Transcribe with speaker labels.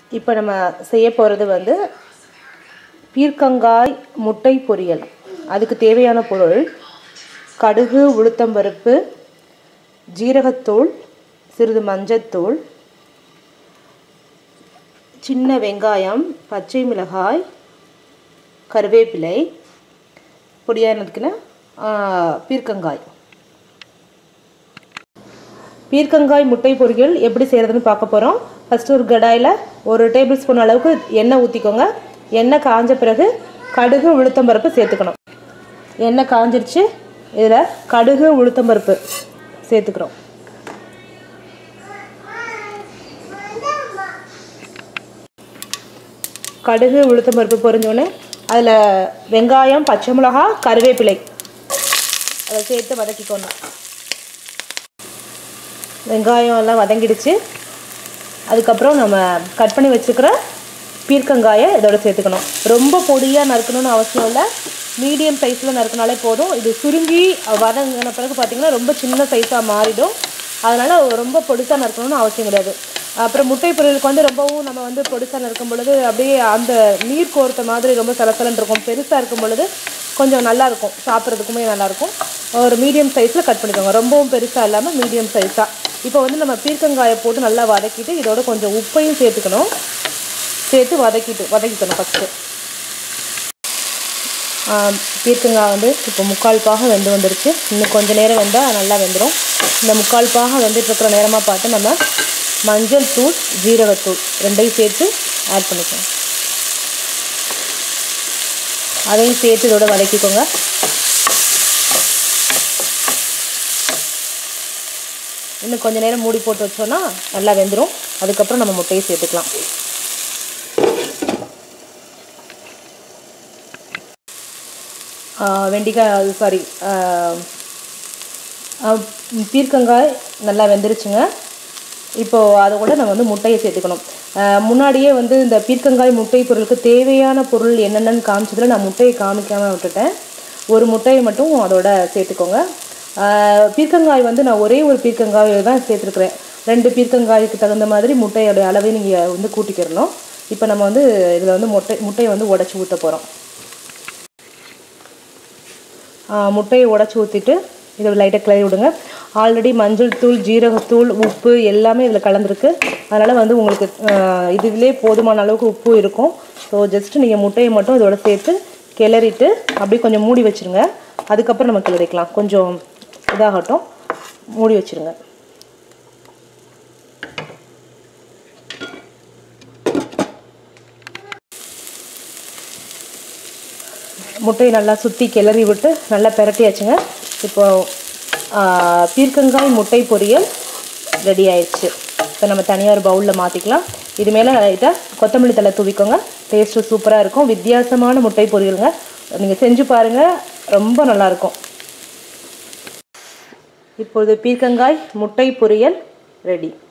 Speaker 1: இப்போ நம்ம செய்ய போகிறது வந்து பீர்க்கங்காய் முட்டை பொரியல் அதுக்கு தேவையான பொருள் கடுகு உளுத்தம்பருப்பு ஜீரகத்தூள் சிறிது மஞ்சத்தூள் சின்ன வெங்காயம் பச்சை மிளகாய் கருவேப்பிலை பொடியானதுக்குன்னா பீர்க்கங்காய் பீர்க்கங்காய் முட்டை பொரியல் எப்படி செய்கிறதுன்னு பார்க்க போகிறோம் ஃபஸ்ட்டு ஒரு கடாயில் ஒரு டேபிள் ஸ்பூன் அளவுக்கு எண்ணெய் ஊற்றிக்கோங்க எண்ணெய் காஞ்ச பிறகு கடுகு உளுத்தம்பருப்பு சேர்த்துக்கணும் எண்ணெய் காஞ்சிருச்சு இதில் கடுகு உளுத்தம்பருப்பு சேர்த்துக்கிறோம் கடுகு உளுத்தம்பருப்பு பொரிஞ்சோடனே அதில் வெங்காயம் பச்சை மிளகா கருவேப்பிலை அதை சேர்த்து வதக்கிக்கணும் வெங்காயம் எல்லாம் வதங்கிடுச்சு அதுக்கப்புறம் நம்ம கட் பண்ணி வச்சுக்கிற பீர்க்கங்காயை இதோட சேர்த்துக்கணும் ரொம்ப பொடியாக நறுக்கணும்னு அவசியம் இல்லை மீடியம் சைஸில் நறுக்கினாலே போதும் இது சுருங்கி வதங்கின பிறகு பார்த்திங்கன்னா ரொம்ப சின்ன சைஸாக மாறிடும் அதனால் ரொம்ப பொடிசாக நறுக்கணும்னு அவசியம் கிடையாது அப்புறம் முட்டை பொரியலுக்கு வந்து ரொம்பவும் நம்ம வந்து பொடிசாக நறுக்கும் பொழுது அப்படியே அந்த நீர் கோர்த்த மாதிரி ரொம்ப சலசலன்னு இருக்கும் பெருசாக இருக்கும் பொழுது கொஞ்சம் நல்லாயிருக்கும் சாப்பிட்றதுக்குமே நல்லாயிருக்கும் ஒரு மீடியம் சைஸில் கட் பண்ணிக்கோங்க ரொம்பவும் பெருசாக இல்லாமல் மீடியம் சைஸாக இப்போ வந்து நம்ம பீர்க்கங்காயை போட்டு நல்லா வதக்கிட்டு இதோட கொஞ்சம் உப்பையும் சேர்த்துக்கணும் சேர்த்து வதக்கிட்டு வதக்கிக்கணும் ஃபஸ்ட்டு பீர்க்கங்காய் வந்து இப்போ முக்கால் பாகம் வெந்து வந்துருச்சு இன்னும் கொஞ்சம் நேரம் வெந்தால் நல்லா வெந்துடும் இந்த முக்கால் பாகம் வெந்துட்டுருக்கிற நேரமாக பார்த்து நம்ம மஞ்சள் தூள் ஜீரகத்தூள் ரெண்டையும் சேர்த்து ஆட் பண்ணிக்கோங்க அதையும் சேர்த்து இதோட வதக்கிக்கோங்க இன்னும் கொஞ்சம் நேரம் மூடி போட்டு வச்சோன்னா நல்லா வெந்துடும் அதுக்கப்புறம் நம்ம முட்டையை சேர்த்துக்கலாம் வெண்டிக்காய் சாரி பீர்க்கங்காய் நல்லா வெந்துருச்சுங்க இப்போது அதை கூட நம்ம வந்து முட்டையை சேர்த்துக்கணும் முன்னாடியே வந்து இந்த பீர்க்கங்காய் முட்டை பொருளுக்கு தேவையான பொருள் என்னென்னு காமிச்சதில் நான் முட்டையை காமிக்காமல் விட்டுட்டேன் ஒரு முட்டையை மட்டும் அதோட சேர்த்துக்கோங்க பீர்க்கங்காய் வந்து நான் ஒரே ஒரு பீர்க்கங்காய் தான் சேர்த்துருக்குறேன் ரெண்டு பீர்க்கங்காய்க்கு தகுந்த மாதிரி முட்டையோட அளவை நீங்கள் வந்து கூட்டிக்கிறணும் இப்போ நம்ம வந்து இதில் வந்து முட்டை முட்டையை வந்து உடச்சி ஊற்ற போகிறோம் முட்டையை உடச்சி ஊற்றிட்டு இதை லைட்டாக கிளறி விடுங்க ஆல்ரெடி மஞ்சள் தூள் ஜீரகத்தூள் உப்பு எல்லாமே இதில் கலந்துருக்கு அதனால் வந்து உங்களுக்கு இதுலேயே போதுமான அளவுக்கு உப்பு இருக்கும் ஸோ ஜஸ்ட்டு நீங்கள் முட்டையை மட்டும் இதோட சேர்த்து கிளறிட்டு அப்படியே கொஞ்சம் மூடி வச்சுருங்க அதுக்கப்புறம் நம்ம கிளறிக்கலாம் கொஞ்சம் இதாகட்டும் மூடி வச்சுருங்க முட்டையை நல்லா சுற்றி கிளறி விட்டு நல்லா பெரட்டியாச்சுங்க இப்போ பீர்க்கங்காய் முட்டை பொரியல் ரெடி ஆயிடுச்சு இப்போ நம்ம தனியாக ஒரு பவுலில் மாற்றிக்கலாம் இது மேலே லைட்டாக கொத்தமல்லி தலை தூவிக்கோங்க டேஸ்ட்டு சூப்பராக இருக்கும் வித்தியாசமான முட்டை பொரியலுங்க நீங்கள் செஞ்சு பாருங்கள் ரொம்ப நல்லாயிருக்கும் இப்பொழுது பீர்க்கங்காய் முட்டை பொரியல் ரெடி